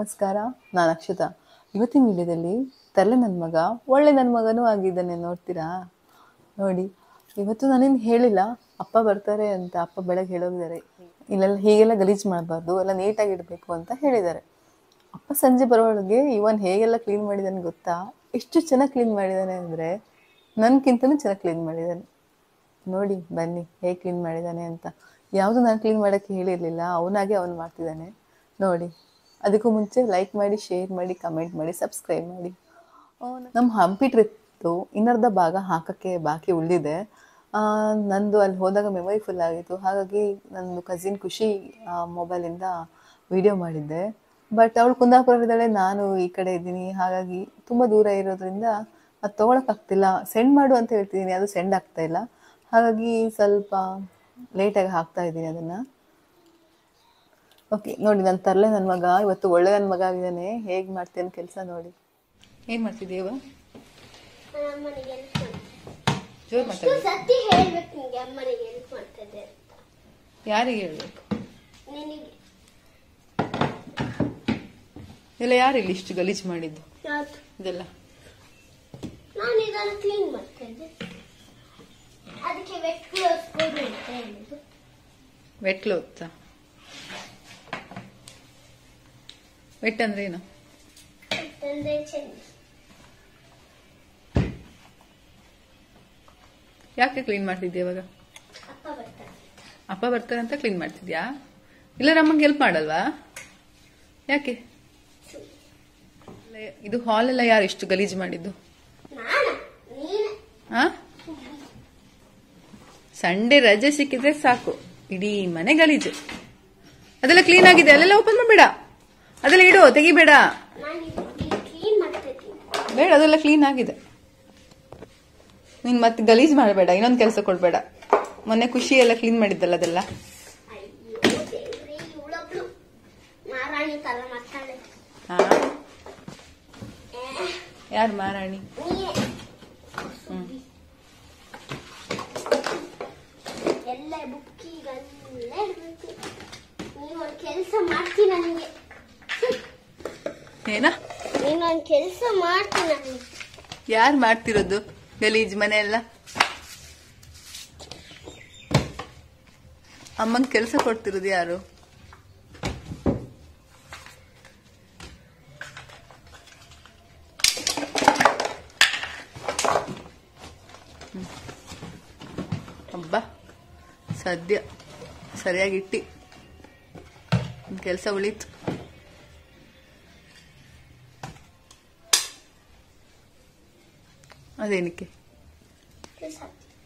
ನಮಸ್ಕಾರ ನಾನು ಅಕ್ಷತಾ ಇವತ್ತಿನ ವಿಡಿಯೋದಲ್ಲಿ ತಲೆ ನನ್ನ ಮಗ ಒಳ್ಳೆ ನನ್ನ ಮಗನೂ ಆಗಿದ್ದಾನೆ ನೋಡ್ತೀರಾ ನೋಡಿ ಇವತ್ತು ನಾನೇನು ಹೇಳಿಲ್ಲ ಅಪ್ಪ ಬರ್ತಾರೆ ಅಂತ ಅಪ್ಪ ಬೆಳಗ್ಗೆ ಹೇಳೋಗಿದ್ದಾರೆ ಇಲ್ಲೆಲ್ಲ ಹೀಗೆಲ್ಲ ಗಲೀಜು ಮಾಡಬಾರ್ದು ಎಲ್ಲ ನೀಟಾಗಿ ಇಡಬೇಕು ಅಂತ ಹೇಳಿದ್ದಾರೆ ಅಪ್ಪ ಸಂಜೆ ಬರೋಳಗೆ ಇವನ್ ಹೇಗೆಲ್ಲ ಕ್ಲೀನ್ ಮಾಡಿದಾನೆ ಗೊತ್ತಾ ಎಷ್ಟು ಚೆನ್ನಾಗಿ ಕ್ಲೀನ್ ಮಾಡಿದ್ದಾನೆ ಅಂದರೆ ನನಗಿಂತನೂ ಚೆನ್ನಾಗಿ ಕ್ಲೀನ್ ಮಾಡಿದ್ದಾನೆ ನೋಡಿ ಬನ್ನಿ ಹೇಗೆ ಕ್ಲೀನ್ ಮಾಡಿದ್ದಾನೆ ಅಂತ ಯಾವುದು ನಾನು ಕ್ಲೀನ್ ಮಾಡೋಕ್ಕೆ ಹೇಳಿರಲಿಲ್ಲ ಅವನಾಗೆ ಅವನು ಮಾಡ್ತಿದ್ದಾನೆ ನೋಡಿ ಅದಕ್ಕೂ ಮುಂಚೆ ಲೈಕ್ ಮಾಡಿ ಶೇರ್ ಮಾಡಿ ಕಮೆಂಟ್ ಮಾಡಿ ಸಬ್ಸ್ಕ್ರೈಬ್ ಮಾಡಿ ನಮ್ಮ ಹಂಪಿ ಟ್ರಿಪ್ದು ಇನ್ನರ್ಧ ಭಾಗ ಹಾಕೋಕ್ಕೆ ಬಾಕಿ ಉಳಿದಿದೆ ನಂದು ಅಲ್ಲಿ ಹೋದಾಗ ಮೆಮೊರಿ ಫುಲ್ ಆಗಿತ್ತು ಹಾಗಾಗಿ ನಂದು ಕಸಿನ್ ಖುಷಿ ಮೊಬೈಲಿಂದ ವಿಡಿಯೋ ಮಾಡಿದ್ದೆ ಬಟ್ ಅವಳು ಕುಂದಾಪುರದಲ್ಲೇ ನಾನು ಈ ಕಡೆ ಇದ್ದೀನಿ ಹಾಗಾಗಿ ತುಂಬ ದೂರ ಇರೋದ್ರಿಂದ ಅದು ತೊಗೊಳಕ್ಕಾಗ್ತಿಲ್ಲ ಸೆಂಡ್ ಮಾಡು ಅಂತ ಹೇಳ್ತಿದ್ದೀನಿ ಅದು ಸೆಂಡ್ ಆಗ್ತಾ ಇಲ್ಲ ಹಾಗಾಗಿ ಸ್ವಲ್ಪ ಲೇಟಾಗಿ ಹಾಕ್ತಾ ಇದ್ದೀನಿ ಅದನ್ನು ಓಕೆ ನೋಡಿ ನನ್ನ ತರಲೆ ನನ್ನ ಮಗ ಇವತ್ತು ಒಳ್ಳೆ ನನ್ನ ಮಗ ಆಗಿದ್ದಾನೆ ಹೇಗೆ ಮಾಡ್ತೇನೆ ಕೆಲಸ ನೋಡಿ ಏನು ಮಾಡ್ತಿದ್ದೀವ ಅಮ್ಮನಿಗೆ ಹೆಲ್ಪ್ ಮಾಡ್ತದೆ ಜೋರು ಎಷ್ಟು ಮಾತಾಡಿ ಸತಿ ಹೇಳ್ಬೇಕು ನಿಂಗೆ ಅಮ್ಮನಿಗೆ ಹೆಲ್ಪ್ ಮಾಡ್ತದೆ ಅಂತ ಯಾರಿಗೆ ಹೇಳ್ಬೇಕು ನಿನಗೆ ಇಲ್ಲ ಯಾರು ಇಲ್ಲಿ ಇಷ್ಟು ಗಲೀಜು ಮಾಡಿದ್ದು ಯಾವ್ದು ಇದೆಲ್ಲ ನಾನು ಇದನ್ನು ಕ್ಲೀನ್ ಮಾಡ್ತಾ ಇದ್ದೆ ಅದಕ್ಕೆ ವೆಟ್ ಕ್ಲೋಸ್ ಕೊಡು ಅಂತ ಹೇಳಿದ್ದು ವೆಟ್ ಕ್ಲೋತ್ ವೆಟ್ ಅಂದ್ರೆ ಏನು ತಂದೆ ಚೆಂದ ಯಾಕೆ ಕ್ಲೀನ್ ಮಾಡ್ತಿದ್ಯಾ ಇವಾಗ ಅಪ್ಪ ಬರ್ತಾರೆ ಅಪ್ಪ ಬರ್ತಾರೆ ಅಂತ ಕ್ಲೀನ್ ಮಾಡ್ತಿದ್ಯಾ ಇಲ್ಲ ನಮಗೆ ಹೆಲ್ಪ್ ಮಾಡಲ್ವಾ ಯಾಕೆ ಅಲ್ಲ, ಇದು ಹಾಲ್ ಎಲ್ಲ ಯಾರು ಇಷ್ಟು ಗಲೀಜು ಮಾಡಿದ್ದು ನಾನ ನೀನ ಆ ಸಂಡೇ ರಜೆ ಸಿಕ್ಕಿದ್ರೆ ಸಾಕು ಇಡೀ ಮನೆ ಗಲೀಜು ಅದೆಲ್ಲ ಕ್ಲೀನ್ ಆಗಿದೆ ಅಲ್ಲೆಲ್ಲ ಓಪನ್ ಮಾಡಬೇಡ ಅದೆಲ್ಲ ಇಡು ತೆಗಿಬೇಡ ನಾನು ಇದು ಕ್ಲೀನ್ ಮಾಡ್ತಾ ಇದ್ದೀನಿ ಬೇಡ ಅದೆಲ್ಲ ಕ್ಲೀನ್ ಆಗಿದೆ ನೀನ್ ಮತ್ತೆ ಗಲೀಜ್ ಮಾಡಬೇಡ ಇನ್ನೊಂದು ಕೆಲಸ ಕೊಡ್ಬೇಡ ಮೊನ್ನೆ ಖುಷಿ ಎಲ್ಲ ಕ್ಲೀನ್ ಮಾಡಿದ್ದಲ್ಲ ಅದೆಲ್ಲ ಅಯ್ಯೋ ದೇವ್ರಿ ಇವಳೊಬ್ಳು ಮಾರಾಣಿ ತರ ಮಾತಾಳೆ ಹಾ ಯಾರು ಮಾರಾಣಿ ನೀಯೇ ಎಲ್ಲ ಬುಕ್ಕಿಗಲ್ಲ ಇಡ್ಬೇಕು ನೀವೊಂದು ಕೆಲಸ ಮಾಡ್ತೀನಿ ನನಗೆ ಏನ ನೀನೊಂದು ಕೆಲಸ ಮಾಡ್ತೀನಿ ನನಗೆ ಯಾರು ಮಾಡ್ತಿರೋದು ಗಲೀಜ್ ಮನೆ ಎಲ್ಲ ಅಮ್ಮಂಗ್ ಕೆಲಸ ಕೊಡ್ತಿರೋದು ಯಾರು ಹ್ಮ್. ಅಬ್ಬಾ ಸದ್ಯ ಸರಿಯಾಗಿ ಇಟ್ಟಿ ಕೆಲಸ ಉಳೀತು ಅದೇನಕ್ಕೆ ಕೆಲಸ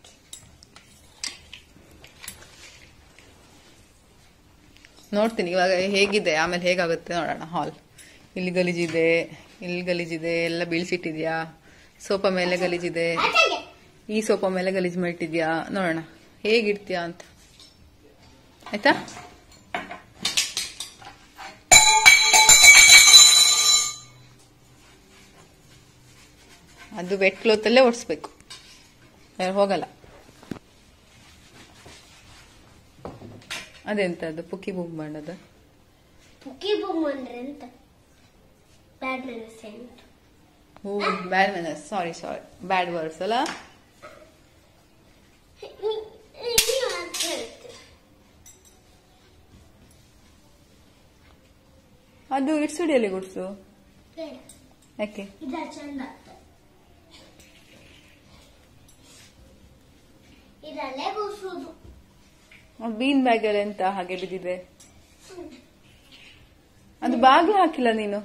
ನೋಡ್ತೀನಿ ಇವಾಗ ಹೇಗಿದೆ ಆಮೇಲೆ ಹೇಗಾಗುತ್ತೆ ನೋಡೋಣ ಹಾಲ್ ಇಲ್ಲಿ ಗಲೀಜಿದೆ ಇಲ್ಲಿ ಗಲೀಜಿದೆ ಎಲ್ಲ ಬೀಳ್ಸಿಟ್ಟಿದ್ಯಾ ಸೋಫಾ ಮೇಲೆ ಗಲೀಜಿದೆ ಆಚೆಗೆ ಈ ಸೋಫಾ ಮೇಲೆ ಗಲೀಜು ಮಾಡಿಟ್ಟಿದ್ಯಾ ನೋಡೋಣ ಹೇಗಿಡ್ತೀಯಾ ಅಂತ ಆಯ್ತಾ ಅದು ವೆಟ್ ಕ್ಲೋತಲ್ಲೇ ಒಡಿಸ್ಬೇಕು ಯಾರು ಹೋಗಲ್ಲ ಅದೆಂತ ಅದು ಪುಕ್ಕಿ ಬೂಮ್ ಮಾಡೋದು ಪುಕ್ಕಿ ಬೊಮ್ಮ ಅಂದ್ರೆ ಎಂತ ಬ್ಯಾಡ್ ಮೆನಸ್ ಎಂತ ಓ ಬ್ಯಾಡ್ ಮ್ಯಾನರ್ಸ್ ಸಾರಿ ಸಾರಿ ಬ್ಯಾಡ್ ವರ್ಡ್ಸ್ ಅಲ್ಲ ನೀವು ಅಂತ ಹೇಳ್ತೀರ ಅದು ಇಡ್ಸುಡಿಯಲ್ಲಿ ಗುಡ್ಸು ಬೇಡ ಯಾಕೆ ಇದ ಚಂದ ಆಗ್ತದೆ ಇದರಲ್ಲೇ ಕೂಸುದು ಬೀನ್ ಬ್ಯಾಗ್ ಅಲ್ಲಿ ಎಂತ ಹಾಗೆ ಬಿದ್ದಿದೆ ಅದು ಬಾಗ್ಲು ಹಾಕಿಲ್ಲ ನೀನು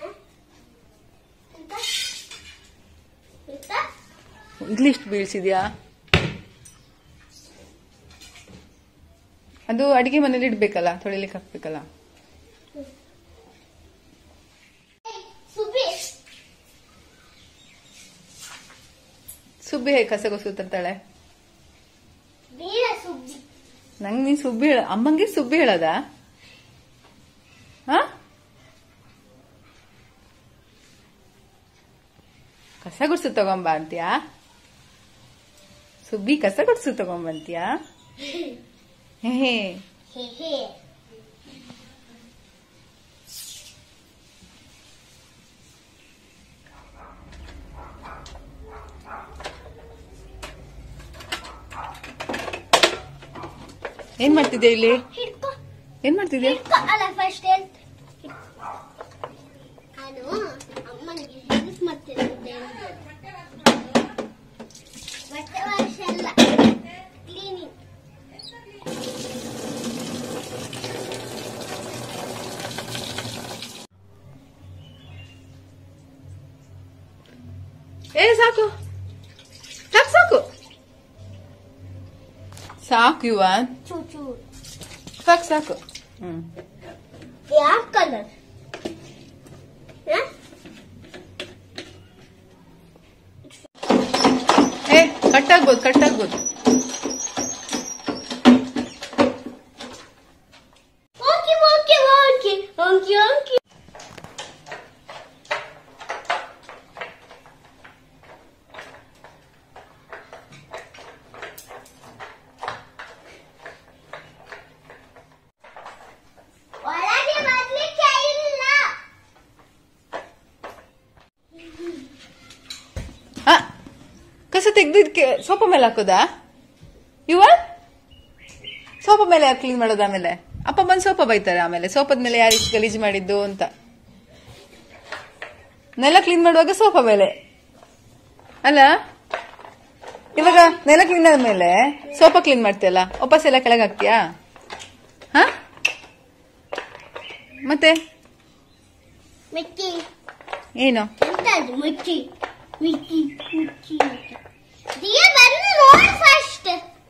ಎಂತ ಎಂತ ಇಲ್ಲಿ ಇಷ್ಟು ಬೀಳ್ಸಿದ್ಯಾ ಅದು ಅಡಿಗೆ ಮನೇಲಿ ಇಡ್ಬೇಕಲ್ಲ ತೊಳಿಲಿಕ್ಕೆ ಹಾಕ್ಬೇಕಲ್ಲ ಸುಬ್ಬಿ ಸುಬ್ಬಿ ಹೇಗೆ ಕಸ ತರ್ತಾಳೆ ಬೇಡ ಸುಬ್ಬಿ ನಂಗೆ ನೀನ್ ಸುಬ್ಬಿ ಹೇಳ ಅಮ್ಮಂಗೆ ಸುಬ್ಬಿ ಹೇಳದ ಹ ಕಸ ಗುಡ್ಸು ತಗೊಂಬ ಅಂತ್ಯಾ ಸುಬ್ಬಿ ಕಸ ಗುಡ್ಸು ತಗೊಂಬಂತ್ಯಾ ಹೇ ಹೇ ಹೇ ಏನ್ ಮಾಡ್ತಿದ್ಯಾ ಇಲ್ಲಿ ಹಿಡ್ಕೊ ಏನ್ ಮಾಡ್ತಿದ್ಯಾ ಹಿಡ್ಕೊ ಅಲ್ಲ ಫಸ್ಟ್ ಹೇಳ್ ನಾನು ಅಮ್ಮನಿಗೆ ಹೆಲ್ಪ್ ಮಾಡ್ತಿದ್ದೆ ಬಟ್ಟೆ ವಾಶ್ ಅಲ್ಲ ಕ್ಲೀನಿಂಗ್ ಏ ಸಾಕು ಸಾಕು ಸಾಕು ಸಾಕು ಯುವನ್ ಚೂಚು ಸಾಕು ಸಾಕು ಹ್ಮ್ ಯಾವ ಕಲರ್ ಏ ಕಟ್ಟಾಗ್ಬೋದು ಕಟ್ಟಾಗ್ಬೋದು okay okay okay okay okay ಒಳಗೆ ಬರ್ಲಿಕ್ಕೆ ಇಲ್ಲ ಆ, ಕಸ ತೆಗ್ದು ಇದಕ್ಕೆ ಸೋಪ ಮೇಲೆ ಹಾಕೋದಾ ಇವ ಸೋಪ ಮೇಲೆ ಯಾಕೆ ಕ್ಲೀನ್ ಮಾಡೋದು ಆಮೇಲೆ ಅಪ್ಪ ಬಂದು ಸೋಪ ಬೈತಾರೆ ಆಮೇಲೆ ಸೋಪದ ಮೇಲೆ ಯಾರು ಇಷ್ಟು ಗಲೀಜು ಮಾಡಿದ್ದು ಅಂತ ನೆಲ ಕ್ಲೀನ್ ಮಾಡುವಾಗ ಸೋಪ ಮೇಲೆ ಅಲ್ಲ ಇವಾಗ ನೆಲ ಕ್ಲೀನ್ ಆದ್ಮೇಲೆ ಸೋಪ ಕ್ಲೀನ್ ಮಾಡ್ತೀಯಲ್ಲ ವಾಪಸ್ ಎಲ್ಲ ಕೆಳಗೆ ಹಾಕ್ತೀಯಾ ಹಾ ಮತ್ತೆ ಮಿಕ್ಕಿ ಏನು ಎಂತ ಅದು ಮಿಕ್ಕಿ ಮಿಕ್ಕಿ ಮಿಕ್ಕಿ ದಿಯ ಬಂದು ನೋಡಿ ಫಸ್ಟ್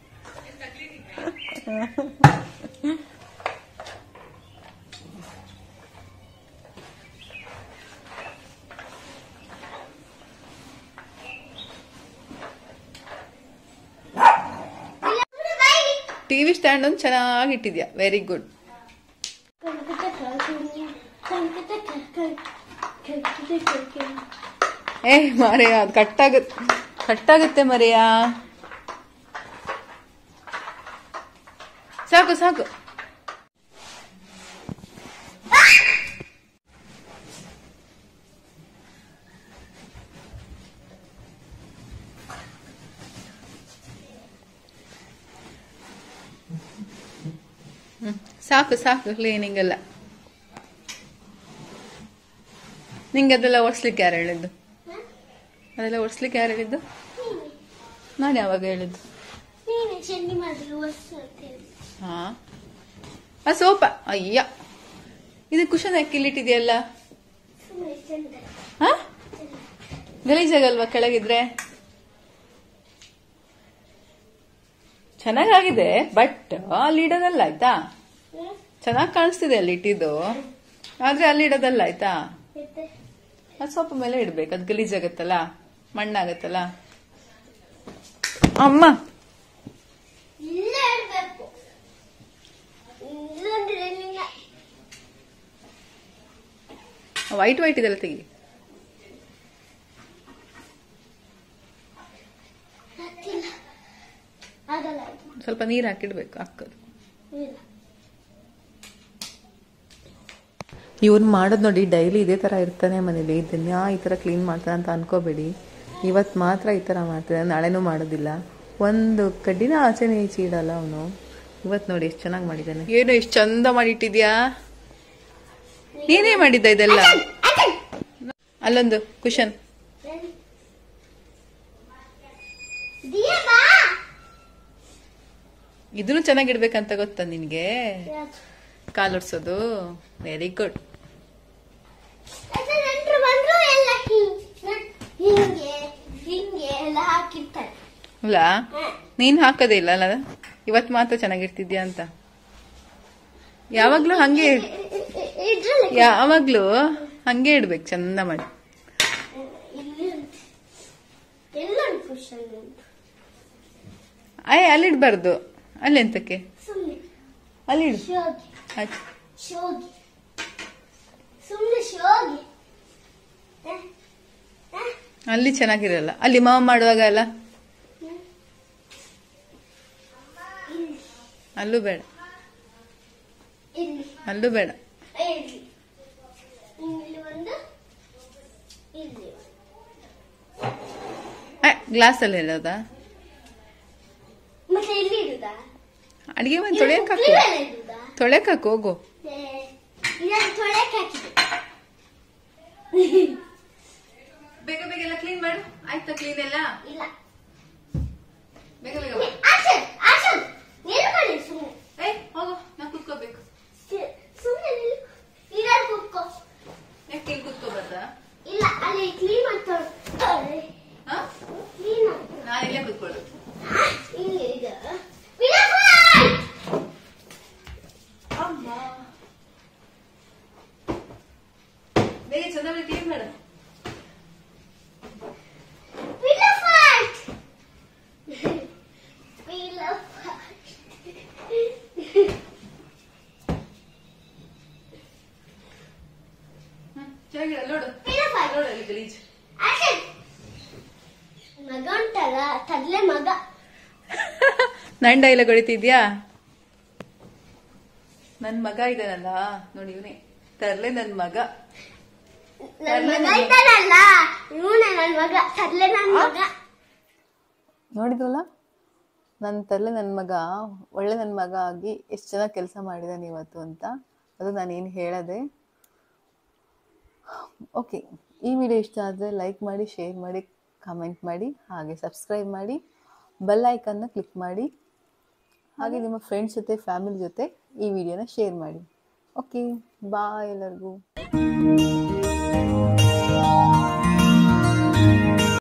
ಟಿವಿ ಸ್ಟ್ಯಾಂಡ್ ಒಂದು ಚೆನ್ನಾಗಿ ಇಟ್ಟಿದ್ಯಾ ವೆರಿ ಗುಡ್ ಏ ಮರೆಯ ಅದು ಕಟ್ಟಾಗುತ್ತೆ ಕಟ್ಟಾಗುತ್ತೆ ಮರೆಯ ಸಾಕು ಸಾಕು ಹ್ಮ್, ಸಾಕು ಸಾಕು ಕ್ಲೀನಿಂಗ್ ಎಲ್ಲ ನಿಂಗೆ ಅದೆಲ್ಲ ಒಡ್ಸ್ಲಿಕ್ಕೆ ಯಾರು ಹೇಳಿದ್ದು ಅದೆಲ್ಲ ಒಡ್ಸ್ಲಿಕ್ಕೆ ಯಾರು ಹೇಳಿದ್ದು ನಾನು ಯಾವಾಗ ಹೇಳಿದ್ದು ನೀನೆ ಚೆಂಡಿ ಮಾಡಿ ಹೊಸ ಅಂತ ಹೇಳಿ ಹಾ ಆ ಸೋಪ ಅಯ್ಯ ಇದು ಕುಶನ್ ಯಾಕೆ ಇಲ್ಲಿಟ್ಟಿದೆಯಲ್ಲ ಸುಮ್ಮನೆ ಚೆಂದ ಹಾ ಗಲೀಜಾಗಲ್ವಾ ಕೆಳಗಿದ್ರೆ ಚೆನ್ನಾಗಾಗಿದೆ ಬಟ್ ಅಲ್ಲಿ ಇಡೋದಲ್ಲ ಆಯ್ತಾ ಹ್ಮ್? ಚೆನ್ನಾಗಿ ಕಾಣಿಸ್ತಿದೆ ಅಲ್ಲಿ ಇಟ್ಟಿದ್ದು ಆದ್ರೆ ಅಲ್ಲಿ ಇಡೋದಲ್ಲ ಆಯ್ತಾ ಮತ್ತೆ ಅದು ಸೊಪ್ಪು ಮೇಲೆ ಇಡ್ಬೇಕು ಅದು ಗಲೀಜಾಗತ್ತಲ್ಲ ಮಣ್ಣಾಗತ್ತಲ್ಲ ಅಮ್ಮ ಇಲ್ಲೇ ಇರ್ಬೇಕು ಇಲ್ಲಂದ್ರೆ ನಿನ್ನ ವೈಟ್ ವೈಟ್ ಇದೆಲ್ಲ ತೆಗಿ ಹತ್ತಿಲ್ಲ ಆಗಲ್ಲ ಇದು. ಸ್ವಲ್ಪ ನೀರು ಹಾಕಿಡ್ಬೇಕು ಹಾಕೋದು ಇಲ್ಲ ಇವ್ನು ಮಾಡೋದು ನೋಡಿ ಡೈಲಿ ಇದೇ ಥರ ಇರ್ತಾನೆ ಮನೇಲಿ ದಿನ ಈ ಥರ ಕ್ಲೀನ್ ಮಾಡ್ತಾನೆ ಅಂತ ಅನ್ಕೋಬೇಡಿ ಇವತ್ತು ಮಾತ್ರ ಈ ಥರ ಮಾಡ್ತಾನೆ ನಾಳೆನೂ ಮಾಡೋದಿಲ್ಲ ಒಂದು ಕಡ್ಡಿನ ಆಚೆನೆ ಈಚೆ ಇಡಲ್ಲ ಅವನು ಇವತ್ತು ನೋಡಿ ಎಷ್ಟು ಚೆನ್ನಾಗಿ ಮಾಡಿದ್ದಾನೆ ಏನು ಎಷ್ಟು ಚಂದ ಮಾಡಿಟ್ಟಿದ್ಯಾ ನೀನೇ ಮಾಡಿದ್ದ ಇದೆಲ್ಲ ಅಲ್ಲೊಂದು ಕುಶನ್ ದಿಯಾ ಬಾ ಇದನ್ನು ಚೆನ್ನಾಗಿಡ್ಬೇಕಂತ ಗೊತ್ತಾ ನಿನಗೆ ಕಾಲೊಡ್ಸೋದು ವೆರಿ ಗುಡ್ ಅದು ನೆಂಟ್ರು ಬಂದ್ರು ಎಲ್ಲ ಹಿಂಗ್- ಹಿಂಗೆ ಹಿಂಗೆ ಎಲ್ಲ ಹಾಕಿರ್ತಾರೆ ಅಲ್ಲ ನೀನ್ ಹಾಕೋದೇ ಇಲ್ಲ ಅಲ್ಲ ಇವತ್ತು ಮಾತ್ರ ಚೆನ್ನಾಗಿರ್ತಿದ್ಯಾ ಅಂತ ಯಾವಾಗ್ಲೂ ಹಂಗೆ ಇದ್ರಲ್ಲಿ ಯಾವಾಗ್ಲೂ ಹಂಗೆ ಇಡ್ಬೇಕು ಚಂದ ಮಾಡಿ ಇಲ್ಲಿ ಉಂಟು. ಎಲ್ಲುಂಟು ಕುಶನ್ ಅಯ್ಯ ಅಲ್ಲಿಡ್ಬಾರ್ದು ಅಲ್ಲೆಂತಕ್ಕೆ ಸುಮ್ಮನೆ ಅಲ್ಲಿಡು ಶೋಗಿ ಆಯ್ತು. ಶೋಗಿ ಸುಮ್ಮನೆ ಶೋಗಿ ಹ? ಹ? ಅಲ್ಲಿ ಚೆನ್ನಾಗಿರಲ್ಲ ಅಲ್ಲಿ ಮಾವ ಮಾಡುವಾಗ ಅಲ್ಲ ಇಲ್ಲಿ ಅಲ್ಲೂ ಬೇಡ ಇಲ್ಲಿ ಅಲ್ಲೂ ಬೇಡ ಇಲ್ಲಿ ಇಲ್ಲಿ ಒಂದು ಇಲ್ಲಿ ಗ್ಲಾಸ್ ಅಲ್ಲಿ ಇರೋದಾ ಮತ್ತೆ ಇಲ್ಲಿ ಇಡುದಾ ಅಡಿಗೆ ಮನೆ ತೊಳೆಯಕ್ ಹಾಕು ಕ್ಲೀನ್ ಇಡುದಾ ತೊಳೆಯಕ್ ಹಾಕು ಹೋಗು ಏ, ಇದನ್ನು ತೊಳೆಯಕ್ಕೆ ಹಾಕಿದೆ ಬೇಗ ಬೇಗ ಎಲ್ಲ ಕ್ಲೀನ್ ಮಾಡು ಆಯ್ತಾ ಕ್ಲೀನ್ ಎಲ್ಲ ಇಲ್ಲ ಬೇಗ ಬೇಗ ಆಕ್ಷನ್ ಆಕ್ಷನ್ ನಿಲ್ಕೊಳ್ಳಿ ಸುಮ್ಮನೆ ಏ ಹೋಗು ನಾ ಕುತ್ಕೋಬೇಕು ಸುಮ್ಮನೆ ನಿಲ್ ಇದ್ರಲ್ಲಿ ಕೂತ್ಕೋ ಯಾಕೆ ಇಲ್ಲಿ ಕುತ್ಕೋಬಾರ್ದಾ ಇಲ್ಲ ಅಲ್ಲಿ ಕ್ಲೀನ್ ಮಾಡ್ತಾರೆ ಹಾ ಕ್ಲೀನ್ ಮಾಡ್ತಾರೆ ನಾನು ಇಲ್ಲೇ ಕುತ್ಕೊಳ್ಳೋದು ಇಲ್ಲಿ ಈಗ ವಿನೋದ್! ಅಮ್ಮ ಬೇಗ ಚಂದ ಕ್ಲೀನ್ ಮಾಡು Pillow fight! Pillow fight. ಹ್ಮ್ ಚೆನ್ನಾಗಿಡ ನೋಡು Pillow fight. ನೋಡು ಅಲ್ಲಿ ಗಲೀಜು Action! ಮಗ ಉಂಟಲ್ಲ ತಡ್ಲೆ ಮಗ ನನ್ ಡೈಲಾಗ್ ಹೊಡಿತಿದ್ಯಾ ನನ್ ಮಗ ಇದಾನಲ್ಲ ನೋಡಿ ಇವನೇ ತರ್ಲೆ ನನ್ ಮಗ ನನ್ ಮಗ ಇದ್ದಾನಲ್ಲ ಇವನೇ ನನ್ ಮಗ ತಡ್ಲೆ ನನ್ ಮಗ ನೋಡಿದ್ವಲ್ಲ ನನ್ನ ತರ್ಲೆ ನನ್ನ ಮಗ ಒಳ್ಳೆ ನನ್ನ ಮಗ ಆಗಿ ಎಷ್ಟು ಚೆನ್ನಾಗಿ ಕೆಲಸ ಮಾಡಿದಾನೆ ಇವತ್ತು ಅಂತ ಅದು ನಾನು ಏನು ಹೇಳದೆ ಓಕೆ ಈ ವಿಡಿಯೋ ಇಷ್ಟ ಆದರೆ ಲೈಕ್ ಮಾಡಿ ಶೇರ್ ಮಾಡಿ ಕಮೆಂಟ್ ಮಾಡಿ ಹಾಗೆ ಸಬ್ಸ್ಕ್ರೈಬ್ ಮಾಡಿ ಬೆಲ್ ಐಕನ್ನ ಕ್ಲಿಕ್ ಮಾಡಿ ಹಾಗೆ ನಿಮ್ಮ ಫ್ರೆಂಡ್ಸ್ ಜೊತೆ ಫ್ಯಾಮಿಲಿ ಜೊತೆ ಈ ವಿಡಿಯೋನ ಶೇರ್ ಮಾಡಿ ಓಕೆ ಬಾಯ್ ಎಲ್ಲರಿಗೂ